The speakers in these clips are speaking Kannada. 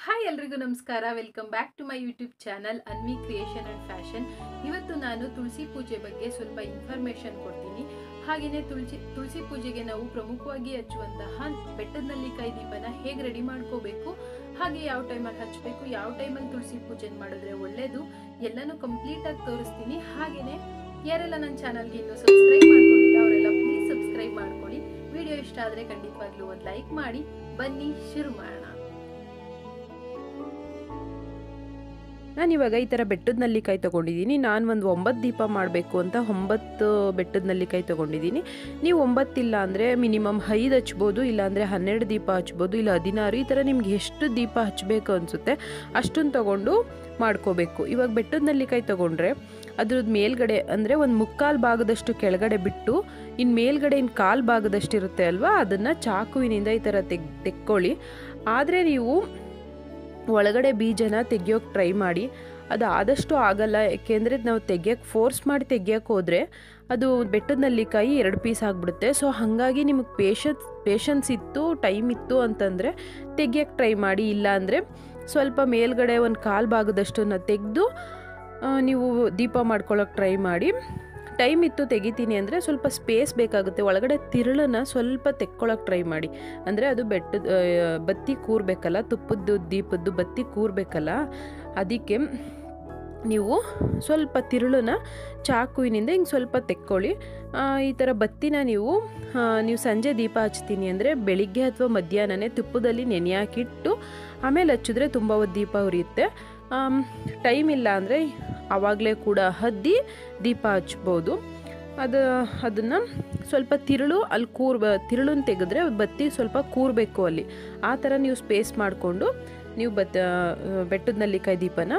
ಹಾಯ್ ಎಲ್ರಿಗೂ ನಮಸ್ಕಾರ welcome back to my YouTube channel Anvi creation and fashion ಇವತ್ತು ನಾನು ತುಳಸಿ ಪೂಜೆ ಬಗ್ಗೆ ಸ್ವಲ್ಪ ಇನ್ಫಾರ್ಮೇಶನ್ ಕೊಡ್ತೀನಿ ಹಾಗೆಯೇ ತುಳಸಿ ತುಳಸಿ ಪೂಜೆಗೆ ನಾವು ಪ್ರಮುಖವಾಗಿ ಹಚ್ಚುವಂತಹ ಬೆಟ್ಟದ ನಲ್ಲಿಕಾಯಿ ದೀಪನ ಹೇಗೆ ರೆಡಿ ಮಾಡ್ಕೋಬೇಕು ಹಾಗೆ ಯಾವ ಟೈಮಲ್ಲಿ ಹಚ್ಚಬೇಕು ಯಾವ ಟೈಮಲ್ಲಿ ತುಳಸಿ ಪೂಜೆ ಮಾಡಿದ್ರೆ ಒಳ್ಳೇದು ಎಲ್ಲನೂ ಕಂಪ್ಲೀಟ್ ಆಗಿ ತೋರಿಸ್ತೀನಿ ಹಾಗೆಯೇ ಯಾರೆಲ್ಲ ನನ್ನ ಚಾನಲ್ಗೆ ಇನ್ನೂ ಸಬ್ಸ್ಕ್ರೈಬ್ ಮಾಡ್ಕೊಂಡಿಲ್ಲ ಅವರೆಲ್ಲ ಪ್ಲೀಸ್ ಸಬ್ಸ್ಕ್ರೈಬ್ ಮಾಡ್ಕೊಳ್ಳಿ ವಿಡಿಯೋ ಇಷ್ಟ ಆದರೆ ಖಂಡಿತವಾಗ್ಲೂ ಒಂದು ಲೈಕ್ ಮಾಡಿ ಬನ್ನಿ ಶುರು ಮಾಡೋಣ ನಾನಿವಾಗ ಈ ಥರ ಬೆಟ್ಟದ ನಲ್ಲಿಕಾಯಿ ತೊಗೊಂಡಿದ್ದೀನಿ ನಾನು ಒಂದು ಒಂಬತ್ತು ದೀಪ ಮಾಡಬೇಕು ಅಂತ ಒಂಬತ್ತು ಬೆಟ್ಟದ ನಲ್ಲಿಕಾಯಿ ತೊಗೊಂಡಿದ್ದೀನಿ ನೀವು ಒಂಬತ್ತಿಲ್ಲ ಅಂದರೆ ಮಿನಿಮಮ್ ಐದು ಹಚ್ಬೋದು ಇಲ್ಲಾಂದರೆ ಹನ್ನೆರಡು ದೀಪ ಹಚ್ಬೋದು ಇಲ್ಲ ಹದಿನಾರು ಈ ಥರ ನಿಮ್ಗೆ ಎಷ್ಟು ದೀಪ ಹಚ್ಚಬೇಕು ಅನಿಸುತ್ತೆ ಅಷ್ಟನ್ನು ತೊಗೊಂಡು ಮಾಡ್ಕೋಬೇಕು ಇವಾಗ ಬೆಟ್ಟದ ನಲ್ಲಿಕಾಯಿ ತೊಗೊಂಡ್ರೆ ಅದ್ರದ್ದು ಮೇಲ್ಗಡೆ ಅಂದರೆ ಒಂದು ಮುಕ್ಕಾಲು ಭಾಗದಷ್ಟು ಕೆಳಗಡೆ ಬಿಟ್ಟು ಇನ್ನು ಮೇಲ್ಗಡೆ ಇನ್ನು ಕಾಲು ಭಾಗದಷ್ಟು ಇರುತ್ತೆ ಅಲ್ವಾ ಅದನ್ನು ಚಾಕುವಿನಿಂದ ಈ ಥರ ತೆಗ್ ತೆಕ್ಕೊಳ್ಳಿ ಆದರೆ ನೀವು ಒಳಗಡೆ ಬೀಜನ ತೆಗಿಯೋಕೆ ಟ್ರೈ ಮಾಡಿ ಅದು ಆದಷ್ಟು ಆಗಲ್ಲ ಏಕೆಂದರೆ ನಾವು ತೆಗಿಯೋಕ್ಕೆ ಫೋರ್ಸ್ ಮಾಡಿ ತೆಗಿಯೋಕೆ ಹೋದರೆ ಅದು ಬೆಟ್ಟದ ನಲ್ಲಿಕಾಯಿ ಎರಡು ಪೀಸ್ ಆಗಿಬಿಡುತ್ತೆ ಸೊ ಹಾಗಾಗಿ ನಿಮಗೆ ಪೇಷನ್ಸ್ ಪೇಷನ್ಸ್ ಇತ್ತು ಟೈಮ್ ಇತ್ತು ಅಂತಂದರೆ ತೆಗಿಯೋಕ್ಕೆ ಟ್ರೈ ಮಾಡಿ ಇಲ್ಲ ಅಂದರೆ ಸ್ವಲ್ಪ ಮೇಲ್ಗಡೆ ಒಂದು ಕಾಲು ಭಾಗದಷ್ಟನ್ನು ತೆಗೆದು ನೀವು ದೀಪ ಮಾಡ್ಕೊಳ್ಳೋಕೆ ಟ್ರೈ ಮಾಡಿ ಟೈಮ್ ಇತ್ತು ತೆಗಿತೀನಿ ಅಂದರೆ ಸ್ವಲ್ಪ ಸ್ಪೇಸ್ ಬೇಕಾಗುತ್ತೆ ಒಳಗಡೆ ತಿರುಳನ್ನ ಸ್ವಲ್ಪ ತೆಕ್ಕೊಳ್ಳೋಕೆ ಟ್ರೈ ಮಾಡಿ ಅಂದರೆ ಅದು ಬೆಟ್ಟದ ಬತ್ತಿ ಕೂರಬೇಕಲ್ಲ ತುಪ್ಪದ್ದು ದೀಪದ್ದು ಬತ್ತಿ ಕೂರಬೇಕಲ್ಲ ಅದಕ್ಕೆ ನೀವು ಸ್ವಲ್ಪ ತಿರುಳನ್ನ ಚಾಕುವಿನಿಂದ ಹಿಂಗೆ ಸ್ವಲ್ಪ ತೆಕ್ಕೊಳ್ಳಿ ಈ ಥರ ಬತ್ತಿನ ನೀವು ನೀವು ಸಂಜೆ ದೀಪ ಹಚ್ತೀನಿ ಅಂದರೆ ಬೆಳಿಗ್ಗೆ ಅಥವಾ ಮಧ್ಯಾಹ್ನನೇ ತುಪ್ಪದಲ್ಲಿ ನೆನೆ ಹಾಕಿಟ್ಟು ಆಮೇಲೆ ಹಚ್ಚಿದ್ರೆ ತುಂಬ ಹೊತ್ತು ದೀಪ ಉರಿಯುತ್ತೆ ಟೈಮ್ ಇಲ್ಲ ಅಂದರೆ ಆವಾಗಲೇ ಕೂಡ ಹದ್ದಿ ದೀಪ ಹಚ್ಬೋದು ಅದು ಅದನ್ನು ಸ್ವಲ್ಪ ತಿರುಳು ಅಲ್ಲಿ ಕೂರ್ ತಿರುಳನ್ನು ತೆಗೆದ್ರೆ ಬತ್ತಿ ಸ್ವಲ್ಪ ಕೂರಬೇಕು ಅಲ್ಲಿ ಆ ಥರ ನೀವು ಸ್ಪೇಸ್ ಮಾಡಿಕೊಂಡು ನೀವು ಬತ್ ಬೆಟ್ಟದ ನಲ್ಲಿಕಾಯಿ ದೀಪನ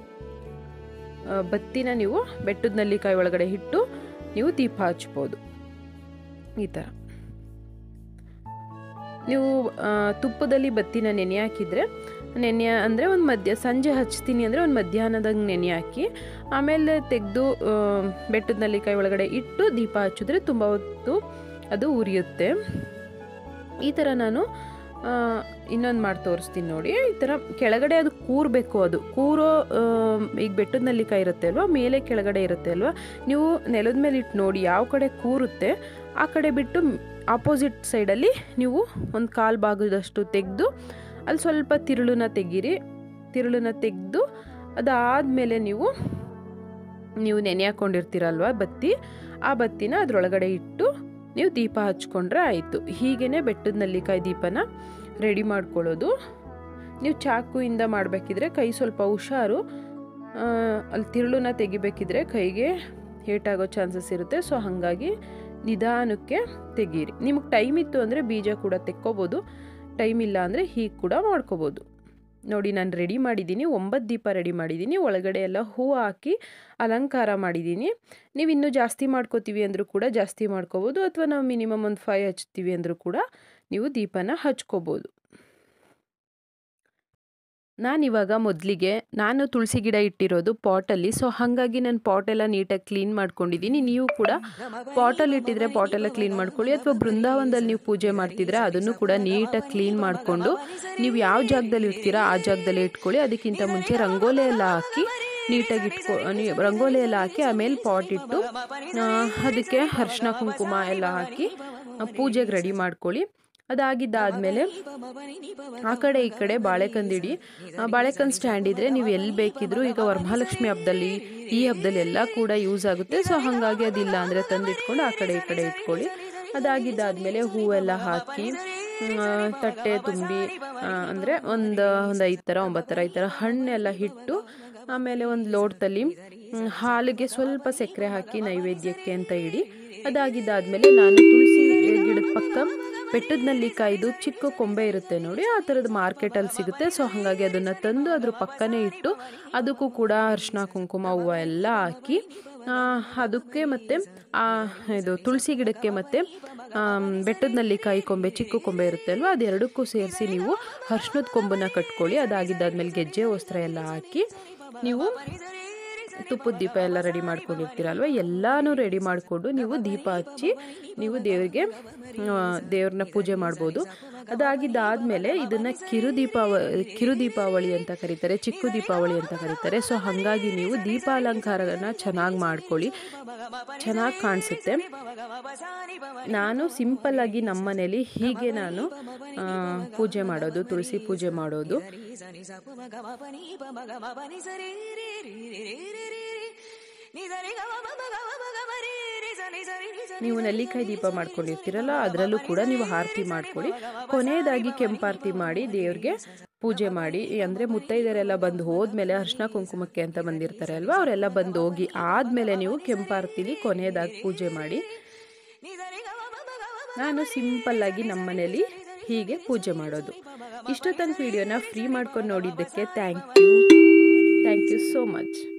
ಬತ್ತಿನ ನೀವು ಬೆಟ್ಟದ ನಲ್ಲಿಕಾಯಿ ಒಳಗಡೆ ಇಟ್ಟು ನೀವು ದೀಪ ಹಚ್ಬೋದು ಈ ಥರ ನೀವು ತುಪ್ಪದಲ್ಲಿ ಬತ್ತಿನ ನೆನೆ ಹಾಕಿದರೆ ನೆನೆ ಅಂದರೆ ಒಂದು ಮಧ್ಯ ಸಂಜೆ ಹಚ್ತೀನಿ ಅಂದರೆ ಒಂದು ಮಧ್ಯಾಹ್ನದಂಗೆ ನೆನೆ ಹಾಕಿ ಆಮೇಲೆ ತೆಗೆದು ಬೆಟ್ಟದ ನಲ್ಲಿಕಾಯಿ ಒಳಗಡೆ ಇಟ್ಟು ದೀಪ ಹಚ್ಚಿದ್ರೆ ತುಂಬ ಹೊತ್ತು ಅದು ಉರಿಯುತ್ತೆ ಈ ಥರ ನಾನು ಇನ್ನೊಂದು ಮಾಡಿ ತೋರಿಸ್ತೀನಿ ನೋಡಿ ಈ ಥರ ಕೆಳಗಡೆ ಅದು ಕೂರಬೇಕು ಅದು ಕೂರೋ ಈಗ ಬೆಟ್ಟದ ನಲ್ಲಿಕಾಯಿ ಇರುತ್ತೆ ಅಲ್ವಾ ಮೇಲೆ ಕೆಳಗಡೆ ಇರುತ್ತೆ ಅಲ್ವಾ ನೀವು ನೆಲದ ಮೇಲೆ ಇಟ್ಟು ನೋಡಿ ಯಾವ ಕಡೆ ಕೂರುತ್ತೆ ಆ ಕಡೆ ಬಿಟ್ಟು ಆಪೋಸಿಟ್ ಸೈಡಲ್ಲಿ ನೀವು ಒಂದು ಕಾಲು ಭಾಗದಷ್ಟು ತೆಗೆದು ಅಲ್ಲಿ ಸ್ವಲ್ಪ ತಿರುಳನ್ನ ತೆಗೀರಿ ತಿರುಳನ್ನ ತೆಗೆದು ಅದಾದಮೇಲೆ ನೀವು ನೀವು ನೆನೆ ಹಾಕ್ಕೊಂಡಿರ್ತೀರಲ್ವ ಬತ್ತಿ ಆ ಬತ್ತಿನ ಅದರೊಳಗಡೆ ಇಟ್ಟು ನೀವು ದೀಪ ಹಚ್ಕೊಂಡ್ರೆ ಆಯಿತು ಹೀಗೇ ಬೆಟ್ಟದ ನಲ್ಲಿಕಾಯಿ ದೀಪನ ರೆಡಿ ಮಾಡ್ಕೊಳ್ಳೋದು ನೀವು ಚಾಕುಯಿಂದ ಮಾಡಬೇಕಿದ್ರೆ ಕೈ ಸ್ವಲ್ಪ ಹುಷಾರು ಅಲ್ಲಿ ತಿರುಳನ್ನ ತೆಗಿಬೇಕಿದ್ರೆ ಕೈಗೆ ಏಟಾಗೋ ಚಾನ್ಸಸ್ ಇರುತ್ತೆ ಸೊ ಹಾಗಾಗಿ ನಿಧಾನಕ್ಕೆ ತೆಗೀರಿ ನಿಮಗೆ ಟೈಮ್ ಇತ್ತು ಅಂದರೆ ಬೀಜ ಕೂಡ ತೆಕ್ಕೋಬೋದು ಟೈಮ್ ಇಲ್ಲ ಅಂದರೆ ಹೀಗೆ ಕೂಡ ಮಾಡ್ಕೋಬೋದು ನೋಡಿ ನಾನು ರೆಡಿ ಮಾಡಿದ್ದೀನಿ ಒಂಬತ್ತು ದೀಪ ರೆಡಿ ಮಾಡಿದ್ದೀನಿ ಒಳಗಡೆ ಎಲ್ಲ ಹೂವು ಹಾಕಿ ಅಲಂಕಾರ ಮಾಡಿದ್ದೀನಿ ನೀವು ಇನ್ನೂ ಜಾಸ್ತಿ ಮಾಡ್ಕೋತೀವಿ ಅಂದರೂ ಕೂಡ ಜಾಸ್ತಿ ಮಾಡ್ಕೋಬೋದು ಅಥವಾ ನಾವು ಮಿನಿಮಮ್ ಒಂದು ಫೈವ್ ಹಚ್ತೀವಿ ಅಂದರೂ ಕೂಡ ನೀವು ದೀಪನ ಹಚ್ಕೋಬೋದು ನಾನಿವಾಗ ಮೊದಲಿಗೆ ನಾನು ತುಳಸಿ ಗಿಡ ಇಟ್ಟಿರೋದು ಪಾಟಲ್ಲಿ ಸೊ ಹಾಗಾಗಿ ನಾನು ಪಾಟೆಲ್ಲ ನೀಟಾಗಿ ಕ್ಲೀನ್ ಮಾಡ್ಕೊಂಡಿದ್ದೀನಿ ನೀವು ಕೂಡ ಪಾಟಲ್ಲಿ ಇಟ್ಟಿದ್ರೆ ಪಾಟೆಲ್ಲ ಕ್ಲೀನ್ ಮಾಡ್ಕೊಳ್ಳಿ ಅಥವಾ ಬೃಂದಾವನದಲ್ಲಿ ನೀವು ಪೂಜೆ ಮಾಡ್ತಿದ್ರೆ ಅದನ್ನು ಕೂಡ ನೀಟಾಗಿ ಕ್ಲೀನ್ ಮಾಡಿಕೊಂಡು ನೀವು ಯಾವ ಜಾಗದಲ್ಲಿ ಇರ್ತೀರಾ ಆ ಜಾಗದಲ್ಲಿ ಇಟ್ಕೊಳ್ಳಿ ಅದಕ್ಕಿಂತ ಮುಂಚೆ ರಂಗೋಲಿ ಎಲ್ಲ ಹಾಕಿ ನೀಟಾಗಿ ಇಟ್ಕೊ ರಂಗೋಲಿ ಎಲ್ಲ ಹಾಕಿ ಆಮೇಲೆ ಪಾಟ್ ಇಟ್ಟು ಅದಕ್ಕೆ ಅರ್ಶಿನ ಕುಂಕುಮ ಎಲ್ಲ ಹಾಕಿ ಪೂಜೆಗೆ ರೆಡಿ ಮಾಡ್ಕೊಳ್ಳಿ ಅದಾಗಿದ್ದಾದಮೇಲೆ ಆ ಕಡೆ ಈ ಕಡೆ ಬಾಳೆಕಂದಿಡಿ ಬಾಳೆಕಂದು ಸ್ಟ್ಯಾಂಡ್ ಇದ್ದರೆ ನೀವು ಎಲ್ಲಿ ಬೇಕಿದ್ರು ಈಗ ವರಮಹಾಲಕ್ಷ್ಮಿ ಹಬ್ಬದಲ್ಲಿ ಈ ಹಬ್ಬದಲ್ಲಿ ಎಲ್ಲ ಕೂಡ ಯೂಸ್ ಆಗುತ್ತೆ ಸೊ ಹಾಗಾಗಿ ಅದಿಲ್ಲ ಅಂದರೆ ತಂದಿಟ್ಕೊಂಡು ಆ ಕಡೆ ಈ ಕಡೆ ಇಟ್ಕೊಳ್ಳಿ ಅದಾಗಿದ್ದಾದಮೇಲೆ ಹೂವೆಲ್ಲ ಹಾಕಿ ತಟ್ಟೆ ತುಂಬಿ ಅಂದರೆ ಒಂದು ಒಂದು ಐದು ಥರ ಒಂಬತ್ತು ಥರ ಈ ಥರ ಹಣ್ಣೆಲ್ಲ ಇಟ್ಟು ಆಮೇಲೆ ಒಂದು ಲೋಟದಲ್ಲಿ ಹಾಲಿಗೆ ಸ್ವಲ್ಪ ಸಕ್ಕರೆ ಹಾಕಿ ನೈವೇದ್ಯಕ್ಕೆ ಅಂತ ಇಡಿ ಅದಾಗಿದ್ದಾದಮೇಲೆ ನಾನು ತುಳಸಿ ಗಿಡದ ಪಕ್ಕ ಬೆಟ್ಟದ ನಲ್ಲಿಕಾಯ್ದು ಚಿಕ್ಕ ಕೊಂಬೆ ಇರುತ್ತೆ ನೋಡಿ ಆ ಥರದ್ದು ಮಾರ್ಕೆಟಲ್ಲಿ ಸಿಗುತ್ತೆ ಸೊ ಹಾಗಾಗಿ ಅದನ್ನು ತಂದು ಅದ್ರ ಪಕ್ಕನೇ ಇಟ್ಟು ಅದಕ್ಕೂ ಕೂಡ ಅರಿಶಿನ ಕುಂಕುಮ ಹೂವು ಎಲ್ಲ ಹಾಕಿ ಅದಕ್ಕೆ ಮತ್ತು ಇದು ತುಳಸಿ ಗಿಡಕ್ಕೆ ಮತ್ತು ಬೆಟ್ಟದ ನಲ್ಲಿಕಾಯಿ ಕೊಂಬೆ ಚಿಕ್ಕ ಕೊಂಬೆ ಇರುತ್ತೆ ಅಲ್ವಾ ಅದೆರಡಕ್ಕೂ ಸೇರಿಸಿ ನೀವು ಅರ್ಶಿನದ ಕೊಂಬನ್ನ ಕಟ್ಕೊಳ್ಳಿ ಅದಾಗಿದ್ದಾದ್ಮೇಲೆ ಗೆಜ್ಜೆ ವಸ್ತ್ರ ಎಲ್ಲ ಹಾಕಿ ನೀವು ತುಪ್ಪದ ದೀಪ ಎಲ್ಲ ರೆಡಿ ಮಾಡ್ಕೊಂಡಿರ್ತೀರಲ್ವ ಎಲ್ಲನೂ ರೆಡಿ ಮಾಡಿಕೊಂಡು ನೀವು ದೀಪ ಹಚ್ಚಿ ನೀವು ದೇವರಿಗೆ ದೇವ್ರನ್ನ ಪೂಜೆ ಮಾಡ್ಬೋದು ಅದಾಗಿದ್ದಾದಮೇಲೆ ಇದನ್ನು ಕಿರು ದೀಪಾವ ಕಿರು ದೀಪಾವಳಿ ಅಂತ ಕರೀತಾರೆ ಚಿಕ್ಕ ದೀಪಾವಳಿ ಅಂತ ಕರೀತಾರೆ ಸೊ ಹಾಗಾಗಿ ನೀವು ದೀಪಾಲಂಕಾರನ ಚೆನ್ನಾಗಿ ಮಾಡ್ಕೊಳ್ಳಿ ಚೆನ್ನಾಗಿ ಕಾಣಿಸುತ್ತೆ ನಾನು ಸಿಂಪಲ್ ಆಗಿ ನಮ್ಮ ಮನೇಲಿ ಹೀಗೆ ನಾನು ಆ, ಪೂಜೆ ಮಾಡೋದು ತುಳಸಿ ಪೂಜೆ ಮಾಡೋದು ನೀವು ನೆಲ್ಲಿಕಾಯಿ ದೀಪ ಮಾಡ್ಕೊಂಡಿರ್ತೀರಲ್ಲ ಅದರಲ್ಲೂ ಕೂಡ ನೀವು ಆರತಿ ಮಾಡ್ಕೊಳ್ಳಿ ಕೊನೆಯದಾಗಿ ಕೆಂಪಾರತಿ ಮಾಡಿ ದೇವ್ರಿಗೆ ಪೂಜೆ ಮಾಡಿ ಅಂದರೆ ಮುತ್ತೈದರೆಲ್ಲ ಬಂದು ಹೋದ್ಮೇಲೆ ಅರ್ಶಿನ ಕುಂಕುಮಕ್ಕೆ ಅಂತ ಬಂದಿರ್ತಾರೆ ಅಲ್ವಾ ಅವರೆಲ್ಲ ಬಂದು ಹೋಗಿ ಆದಮೇಲೆ ನೀವು ಕೆಂಪಾರತಿಲಿ ಕೊನೆಯದಾಗಿ ಪೂಜೆ ಮಾಡಿ ನಾನು ಸಿಂಪಲ್ಲಾಗಿ ನಮ್ಮ ಮನೇಲಿ ಹೀಗೆ ಪೂಜೆ ಮಾಡೋದು ಇಷ್ಟು ತನಕ ವಿಡಿಯೋನ ಫ್ರೀ ಮಾಡ್ಕೊಂಡು ನೋಡಿದ್ದಕ್ಕೆ thank you thank you so much